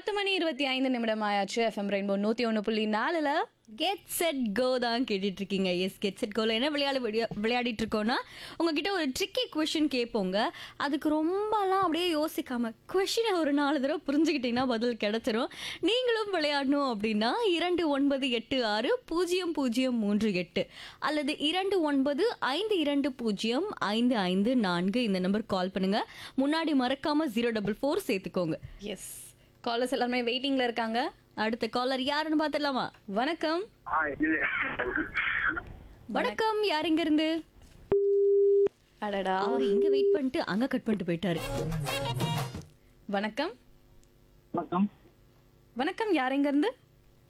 பத்து மணி இருபத்தி ஐந்து நிமிடம் ஆயாச்சு எஃப்எம் ரெயின்போ நூத்தி ஒன்று புள்ளி நாலுல கெட் செட் கோ தான் கேட்டுட்டு இருக்கீங்க எஸ் கெட் செட் கோல என்ன விளையாடு விளையா- விளையாடிட்டு இருக்கோம்னா உங்ககிட்ட ஒரு ட்ரிக்கி கொஷின் கேட்போங்க அதுக்கு ரொம்பலாம் அப்படியே யோசிக்காம கொஷினை ஒரு நாலு தடவை புரிஞ்சுக்கிட்டீங்கன்னா பதில் கிடைச்சிரும் நீங்களும் விளையாடணும் அப்படின்னா இரண்டு ஒன்பது எட்டு ஆறு பூஜ்ஜியம் பூஜ்ஜியம் மூன்று எட்டு அல்லது இரண்டு ஒன்பது ஐந்து இரண்டு பூஜ்ஜியம் ஐந்து ஐந்து நான்கு இந்த நம்பர் கால் பண்ணுங்க முன்னாடி மறக்காம ஜீரோ டபுள் ஃபோர் சேர்த்துக்கோங்க எஸ் காலர்ஸ் எல்லாருமே வெயிட்டிங்ல இருக்காங்க அடுத்த காலர் யாருன்னு பார்த்துடலாமா வணக்கம் ஆ இது வணக்கம் யார் இங்க இருந்து அடடா அவர் இங்க வெயிட் பண்ணிட்டு அங்க கட் பண்ணிட்டு போயிட்டாரு வணக்கம் வணக்கம் வணக்கம் யார் எங்க இருந்து